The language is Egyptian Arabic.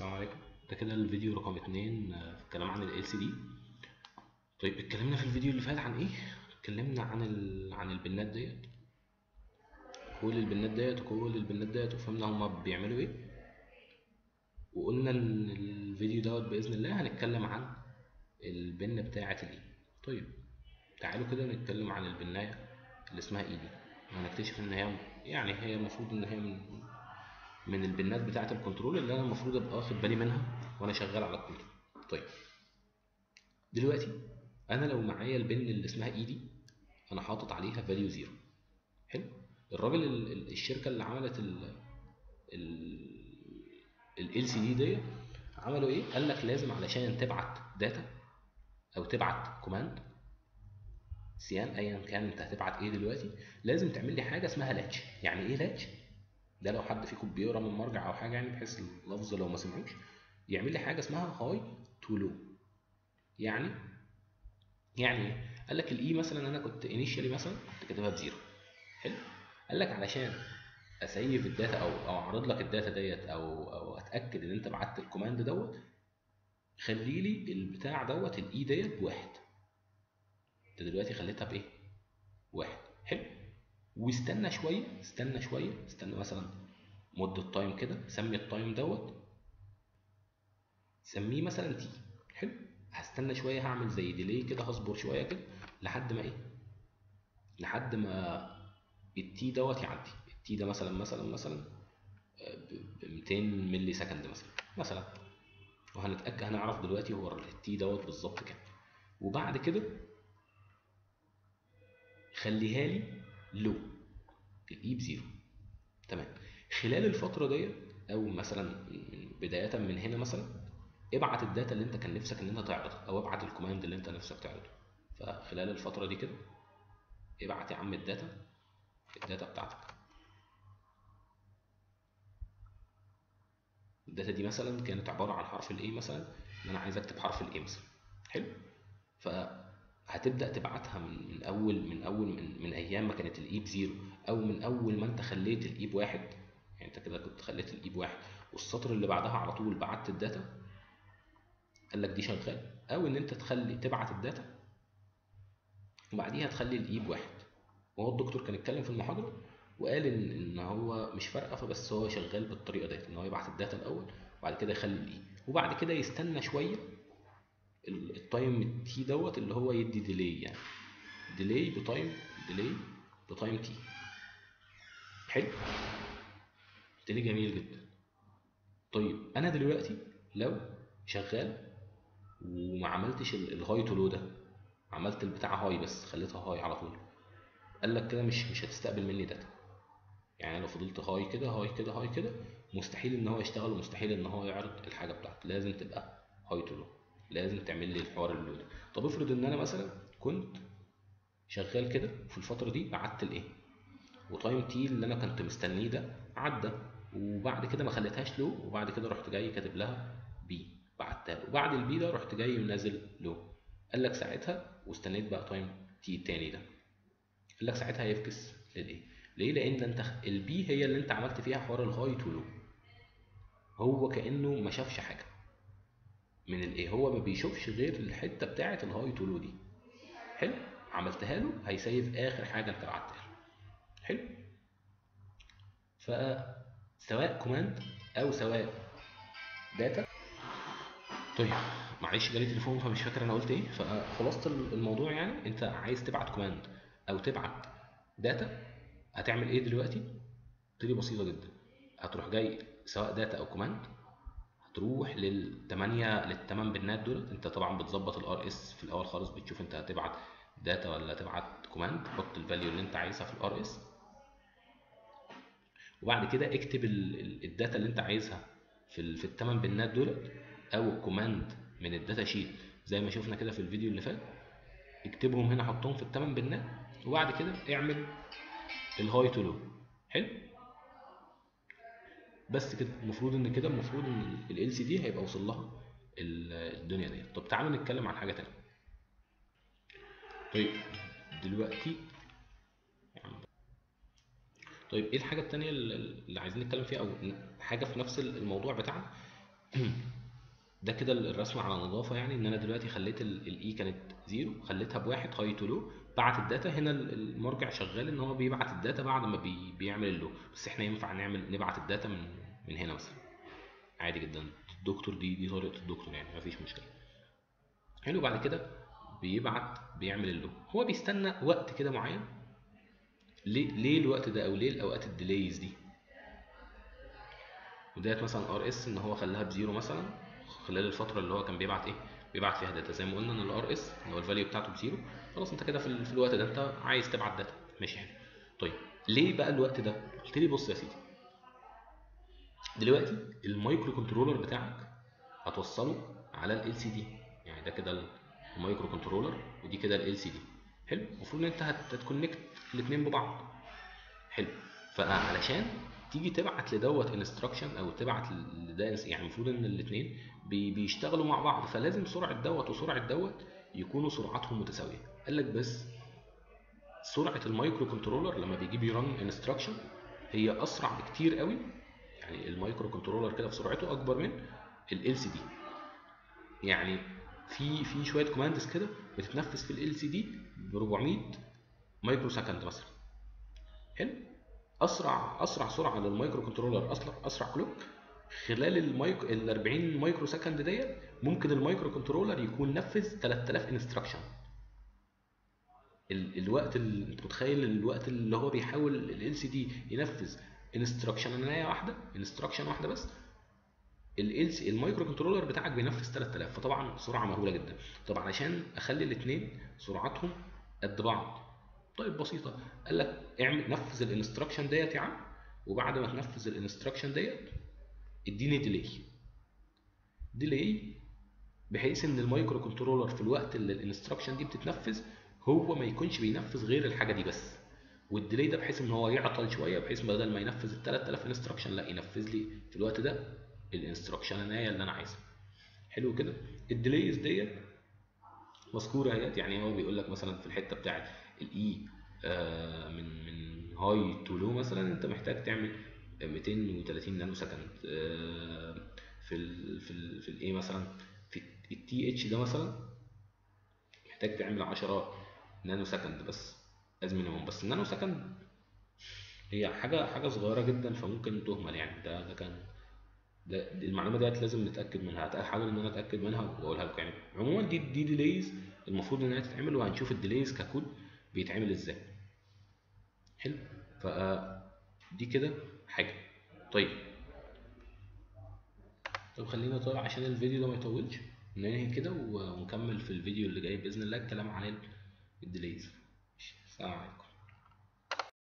السلام عليكم ده كده الفيديو رقم اتنين آه، في الكلام عن ال LCD طيب اتكلمنا في الفيديو اللي فات عن ايه؟ اتكلمنا عن ال... عن البنات ديت كل البنات ديت وكل البنات ديت وفهمنا هما بيعملوا ايه وقلنا ان الفيديو دوت بإذن الله هنتكلم عن البن بتاعة الاي طيب تعالوا كده نتكلم عن البناية اللي اسمها اي دي هنكتشف ان هي يعني هي المفروض ان هي من من البنات بتاعة الكنترول اللي انا المفروض ابقى واخد بالي منها وانا شغال على الكنترول طيب دلوقتي انا لو معايا البن اللي اسمها اي دي انا حاطط عليها فاليو زيرو حلو الراجل ال- ال- الشركه اللي عملت ال ال ال سي دي دي عملوا ايه قال لك لازم علشان تبعت داتا او تبعت كوماند سيان ايا كان انت هتبعت ايه دلوقتي لازم تعمل لي حاجه اسمها لاتش يعني ايه لاتش ده لو حد فيكم بيقرا من مرجع او حاجه يعني بحيث اللفظ لو ما سمعوش يعمل لي حاجه اسمها هاي تو لو يعني يعني ايه قال لك الاي مثلا انا كنت انيشالي مثلا كنت كاتبها بزيرو حلو قال لك علشان اسيف الداتا او او اعرض لك الداتا ديت او او اتاكد ان انت بعت الكوماند دوت خلي لي البتاع دوت الاي ديت بواحد انت دلوقتي خليتها بايه واحد حلو واستنى شويه استنى شويه استنى مثلا مده تايم كده سمي التايم دوت سميه مثلا تي حلو هستنى شويه هعمل زي ديلي كده هصبر شويه كده لحد ما ايه لحد ما التي دوت يعدي التي ده مثلا مثلا مثلا ب 200 ملي سكند مثلا مثلا وهنتاكد هنعرف دلوقتي هو التي دوت بالظبط كام وبعد كده خليها لي لو الاي بزيرو تمام خلال الفتره ديت او مثلا من- بدايه من هنا مثلا ابعت الداتا اللي انت كان نفسك ان انت تعرضها او ابعت الكوماند اللي انت نفسك تعرضه فخلال الفتره دي كده ابعت يا عم الداتا الداتا بتاعتك الداتا دي مثلا كانت عباره عن حرف الاي مثلا ان انا عايز اكتب حرف الاي مثلا حلو فهتبدا تبعتها من من اول من اول من, من ايام ما كانت الاي بزيرو او من اول ما انت خليت الاي بواحد يعني انت كده كنت خليت الاي بواحد والسطر اللي بعدها على طول بعت الداتا قال لك دي شغال او ان انت تخلي تبعت الداتا وبعديها تخلي الاي بواحد وهو الدكتور كان اتكلم في المحاضره وقال ان ان هو مش فارقه فبس هو شغال بالطريقه ديت ان هو يبعت الداتا الاول وبعد كده يخلي الاي وبعد كده يستنى شويه ال- التايم التي دوت اللي هو يدي ديلي يعني ديلي بتايم ديلي بتايم تي حلو ديلي جميل جدا طيب انا دلوقتي لو شغال وما عملتش ال- الهاي تو لو ده عملت البتاع هاي بس خليتها هاي على طول قال لك كده مش مش هتستقبل مني داتا يعني لو فضلت هاي كده هاي كده هاي كده مستحيل ان هو يشتغل ومستحيل ان هو يعرض الحاجه بتاعته لازم تبقى هاي تو لو لازم تعمل لي الحوار اللو ده طب افرض ان انا مثلا كنت شغال كده في الفتره دي بعت الايه وتايم تي اللي انا كنت مستنيه ده عدى وبعد كده ما خليتهاش لو وبعد كده رحت جاي كاتب لها بي بعتها له وبعد البي ده رحت جاي منزل لو قال لك ساعتها واستنيت بقى تايم تي التاني ده قال لك ساعتها هيفكس للايه ليه لان انت البي هي اللي انت عملت فيها حوار الهاي تو لو هو كانه ما شافش حاجه من الايه هو ما بيشوفش غير الحته بتاعه الهاي تو لو دي حلو عملتها له هيسيف اخر حاجه انت بعتها له حلو فسواء كوماند او سواء داتا طيب معلش جالي تليفون فمش فاكر انا قلت ايه فخلاصه الموضوع يعني انت عايز تبعت كوماند او تبعت داتا هتعمل ايه دلوقتي طريقه بسيطه جدا هتروح جاي سواء داتا او كوماند هتروح للثمانية للثمان بنات دول انت طبعا بتظبط الار اس في الاول خالص بتشوف انت هتبعت داتا ولا هتبعت كوماند تحط الفاليو اللي انت عايزها في الار اس وبعد كده اكتب ال- ال- الداتا اللي انت عايزها في ال- في الثمان بنات دول او الكوماند من الداتا شيت زي ما شفنا كده في الفيديو اللي فات اكتبهم هنا حطهم في الثمان بنات وبعد كده اعمل الهاي تو لو حلو بس كده المفروض ان كده المفروض ان ال سي دي هيبقى وصل لها ال- الدنيا دي طب تعالوا نتكلم عن حاجه تانية طيب دلوقتي طيب ايه الحاجه التانية اللي اللي عايزين نتكلم فيها او حاجه في نفس الموضوع بتاعنا ده كده الرسم على نظافه يعني ان انا دلوقتي خليت الاي كانت زيرو خليتها بواحد هاي تو لو بعت الداتا هنا المرجع شغال ان هو بيبعت الداتا بعد ما بي بيعمل اللو بس احنا ينفع نعمل نبعت الداتا من من هنا مثلا عادي جدا الدكتور دي دي طريقه الدكتور يعني مفيش مشكله حلو بعد كده بيبعت بيعمل اللو هو بيستنى وقت كده معين ليه ليه الوقت ده او ليه الاوقات الديليز دي وديت مثلا ار اس ان هو خلاها بزيرو مثلا خلال الفتره اللي هو كان بيبعت ايه بيبعت فيها داتا زي ما قلنا ان الار اس اللي هو الفاليو بتاعته بزيرو خلاص انت كده في, في الوقت ده انت عايز تبعت داتا ماشي حلو طيب ليه بقى الوقت ده قلت لي بص يا سيدي دلوقتي المايكرو كنترولر بتاعك هتوصله على ال سي دي يعني ده كده المايكرو كنترولر ودي كده ال سي دي حلو المفروض ان انت هتكونكت الاثنين ببعض حلو فعلشان تيجي تبعت لدوت انستراكشن او تبعت لده يعني المفروض ان الاثنين بيشتغلوا مع بعض فلازم سرعه دوت وسرعه دوت يكونوا سرعتهم متساويه قال لك بس سرعه المايكرو كنترولر لما بيجي بيرن انستراكشن هي اسرع بكتير قوي يعني المايكرو كنترولر كده في سرعته اكبر من ال سي دي يعني في في شويه كوماندز كده بتتنفذ في ال سي دي ب 400 مايكرو سكند مثلا حلو اسرع اسرع سرعه للمايكرو كنترولر اسرع اسرع كلوك خلال المايكرو ال 40 مايكرو سكند ديت ممكن المايكرو كنترولر يكون نفذ 3000 انستراكشن الوقت اللي انت متخيل الوقت اللي هو بيحاول ال سي دي ينفذ انستراكشن واحده انستراكشن واحده بس ال سي المايكرو كنترولر بتاعك بينفذ 3000 فطبعا سرعه مهوله جدا طب علشان اخلي الاثنين سرعتهم قد بعض طيب بسيطه قال لك اعمل نفذ الانستراكشن ديت يا عم وبعد ما تنفذ الانستراكشن ديت اديني ديلي ديلي بحيث ان المايكرو كنترولر في الوقت اللي الانستراكشن دي بتتنفذ هو ما يكونش بينفذ غير الحاجه دي بس والديلي ده بحيث ان هو يعطل شويه بحيث بدل ما ينفذ ال 3000 انستراكشن لا ينفذ لي في الوقت ده الانستراكشن اللي انا عايزها حلو كده الديليز ديت مذكوره اهيت يعني هو بيقول لك مثلا في الحته بتاعت الاي آه من من هاي تو لو مثلا انت محتاج تعمل 230 نانو سكند آه في ال في ال في الايه مثلا في التي اتش ده مثلا محتاج تعمل 10 نانو سكند بس از مينيموم بس النانو سكند هي حاجه حاجه صغيره جدا فممكن تهمل يعني ده ده كان ده المعلومه ديت لازم نتاكد منها هحاول ان انا اتاكد منها واقولها لكم يعني عموما دي دي ديليز المفروض انها تتعمل وهنشوف الديليز ككود بيتعمل ازاي حلو ف دي كده حاجه طيب طب خلينا طيب عشان الفيديو ده ما يطولش ننهي كده ونكمل في الفيديو اللي جاي باذن الله الكلام عن الديليز السلام عليكم